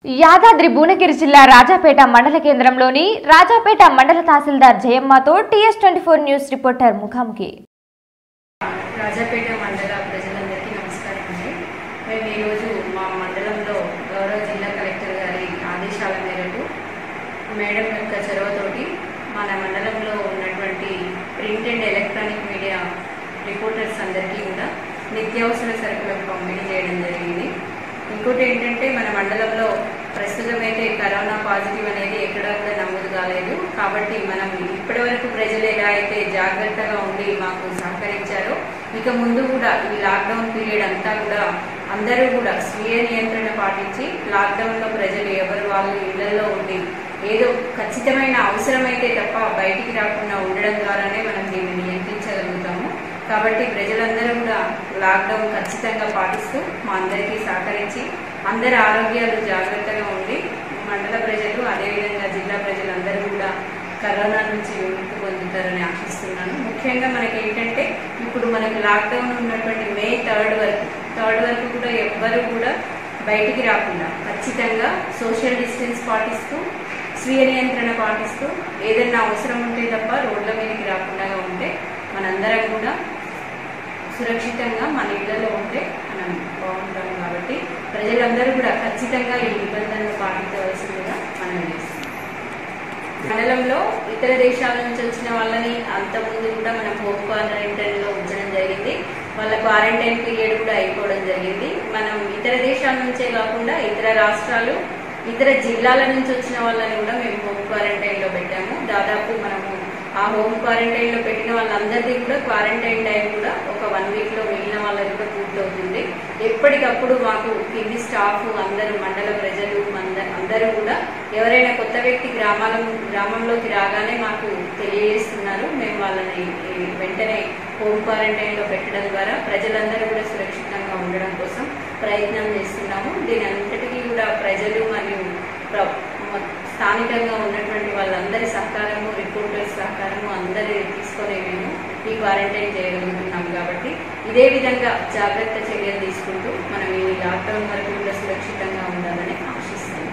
యాదాద్రి భువనగిరి జిల్లా రాజాపేట మండల కేంద్రంలోని రాజాపేట మండల తహసీల్దార్ జయమ్మతో TS twenty four news reporter ముఖాముఖి రాజాపేట మండల ప్రజలందరికీ నమస్కారం అండి మేము ఈరోజు మా మండలంలో గౌరవ జిల్లా కలెక్టర్ గారి ఆదేశాల మేరకు మేడం యొక్క చొరవతోటి మన మండలంలో ఉన్నటువంటి print and electronic media reporters అందరికీ కూడా నిత్యావసర సరుకులకు పంపిణీ చేయడం జరిగింది ఇంకోటి ఏంటంటే మన మండలంలో ప్రస్తుతం అయితే కరోనా పాజిటివ్ అనేది ఎక్కడా కూడా నమోదు కాలేదు కాబట్టి మనం ఇప్పటి వరకు ప్రజలు ఎలా అయితే జాగ్రత్తగా ఉండి మాకు సహకరించారో ఇక ముందు కూడా ఈ లాక్డౌన్ పీరియడ్ అంతా కూడా అందరూ కూడా స్వీయ నియంత్రణ పాటించి లాక్డౌన్లో ప్రజలు ఎవరు వాళ్ళు ఇళ్లలో ఉండి ఏదో ఖచ్చితమైన అవసరమైతే తప్ప బయటికి రాకుండా ఉండడం ద్వారానే మనం దీన్ని నియంత్రించగలుగుతాము కాబట్టి ప్రజలందరూ కూడా లాక్డౌన్ ఖచ్చితంగా పాటిస్తూ మా అందరికీ సహకరించి అందరి ఆరోగ్యాలు జాగ్రత్తగా ఉండి మండల ప్రజలు అదేవిధంగా జిల్లా ప్రజలందరూ కూడా కరోనా నుంచి విముక్తి పొందుతారని ఆశిస్తున్నాను ముఖ్యంగా మనకి ఏంటంటే ఇప్పుడు మనకి లాక్డౌన్ ఉన్నటువంటి మే థర్డ్ వరకు థర్డ్ వరకు కూడా ఎవ్వరూ కూడా బయటికి రాకుండా ఖచ్చితంగా సోషల్ డిస్టెన్స్ పాటిస్తూ స్వీయ నియంత్రణ పాటిస్తూ ఏదైనా అవసరం ఉంటే తప్ప రోడ్ల మీదకి రాకుండా ఉంటే మనందరం కూడా సురక్షితంగా మన ఇళ్లలో ఉంటే మనం బాగుంటాం కాబట్టి ప్రజలందరూ కూడా ఖచ్చితంగా ఈ నిబంధనలు పాటించవలసిందిగా మనం చేస్తున్నాం మండలంలో ఇతర దేశాల నుంచి వచ్చిన వాళ్ళని అంతకుముందు కూడా మనం హోమ్ క్వారంటైన్ లో ఉంచడం జరిగింది వాళ్ళ క్వారంటైన్ పీరియడ్ కూడా అయిపోవడం జరిగింది మనం ఇతర దేశాల నుంచే కాకుండా ఇతర రాష్ట్రాలు ఇతర జిల్లాల నుంచి వచ్చిన వాళ్ళని కూడా మేము హోమ్ క్వారంటైన్ లో పెట్టాము దాదాపు మనము ఆ హోమ్ క్వారంటైన్ లో పెట్టిన వాళ్ళందరిది కూడా క్వారంటైన్ టైం కూడా ఒక వన్ వీక్ లో మిగిలిన వాళ్ళది కూడా పూర్తవుతుంది ఎప్పటికప్పుడు మాకు కింది స్టాఫ్ అందరూ మండల ప్రజలు మంద- అందరూ కూడా ఎవరైనా కొత్త వ్యక్తి గ్రామాల గ్రామంలోకి రాగానే మాకు తెలియజేస్తున్నారు మేము వాళ్ళని ఈ వెంటనే హోమ్ క్వారంటైన్ లో పెట్టడం ద్వారా ప్రజలందరూ కూడా సురక్షితంగా ఉండడం కోసం ప్రయత్నం చేస్తున్నాము దీని అంతటికీ కూడా ప్రజలు మరియు ప్ర- మ- స్థానికంగా ఉన్నటువంటి వాళ్ళందరి సహకారము రిపోర్టర్స్ సహకారము అందరి తీసుకొని మేము ఈ క్వారంటైన్ చేయగలుగుతున్నాం కాబట్టి ఇదే విధంగా జాగ్రత్త చర్యలు తీసుకుంటూ మనం ఈ లాక్డౌన్ వరకు కూడా సురక్షితంగా ఉండాలని ఆశిస్తున్నాం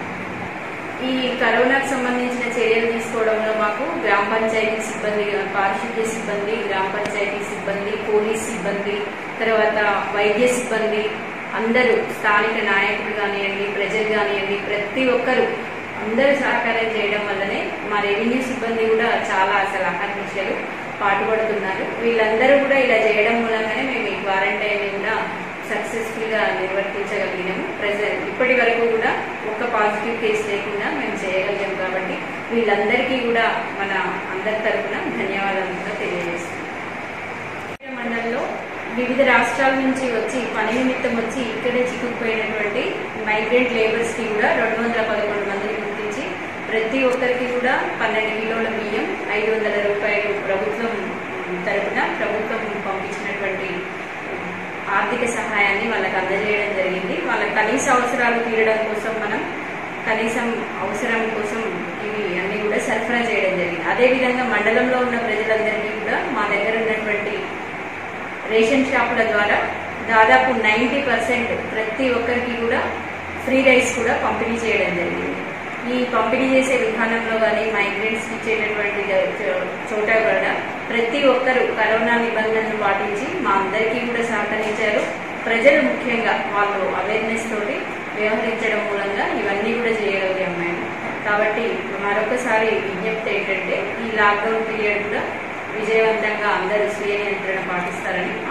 ఈ కరోనాకు సంబంధించిన చర్యలు తీసుకోవడంలో మాకు గ్రామ పంచాయతీ సిబ్బంది పారిశుద్ధ్య సిబ్బంది గ్రామ పంచాయతీ సిబ్బంది పోలీస్ సిబ్బంది తర్వాత వైద్య సిబ్బంది అందరూ స్థానిక నాయకులు కానివ్వండి ప్రజలు కానివ్వండి ప్రతి ఒక్కరూ అందరూ సహకారం చేయడం వల్లనే మా రెవెన్యూ సిబ్బంది కూడా చాలా అసలు అహర్నిశలు పాటుపడుతున్నారు వీళ్ళందరూ కూడా ఇలా చేయడం మూలంగానే మేము ఈ క్వారంటైన్ కూడా సక్సెస్ఫుల్ గా నిర్వర్తించగలిగినాము ప్రజెంట్ ఇప్పటి వరకు కూడా ఒక్క పాజిటివ్ కేసు లేకుండా మేము చేయగలిగాం కాబట్టి వీళ్ళందరికీ కూడా మన అందరి తరఫున ధన్యవాదాలు కూడా తెలియజేస్తున్నాం మండలంలో వివిధ రాష్ట్రాల నుంచి వచ్చి పని నిమిత్తం వచ్చి ఇక్కడే చిక్కుకుపోయినటువంటి మైగ్రెంట్ లేబర్స్ కి కూడా రెండు వందల పదకొండు మందిని గుర్తించి ప్రతి ఒక్కరికి కూడా పన్నెండు కిలోల బియ్యం ఐదు వందల రూపాయలు ప్రభుత్వం తరపున ప్రభుత్వం పంపించినటువంటి ఆర్థిక సహాయాన్ని వాళ్ళకి అందజేయడం జరిగింది వాళ్ళ కనీస అవసరాలు తీరడం కోసం మనం కనీసం అవసరం కోసం ఇవి అన్ని కూడా సరఫరా చేయడం జరిగింది అదేవిధంగా మండలంలో ఉన్న ప్రజలందరికీ కూడా మా దగ్గర ఉన్నటువంటి రేషన్ షాపుల ద్వారా దాదాపు నైంటీ పర్సెంట్ ప్రతి ఒక్కరికి కూడా ఫ్రీ రైస్ కూడా పంపిణీ చేయడం జరిగింది ఈ పంపిణీ చేసే విధానంలో కానీ మైగ్రెంట్స్ ఇచ్చేటటువంటి జ- చో- చోట కూడా ప్రతి ఒక్కరు కరోనా నిబంధనలు పాటించి మా అందరికీ కూడా సహకరించారు ప్రజలు ముఖ్యంగా వాళ్ళు అవేర్నెస్ తోటి వ్యవహరించడం మూలంగా ఇవన్నీ కూడా చేయగలిగాం మేము కాబట్టి మరొకసారి విజ్ఞప్తి ఏంటంటే ఈ లాక్డౌన్ పీరియడ్ కూడా విజయవంతంగా అందరూ స్వీయ నియంత్రణ పాటిస్తారని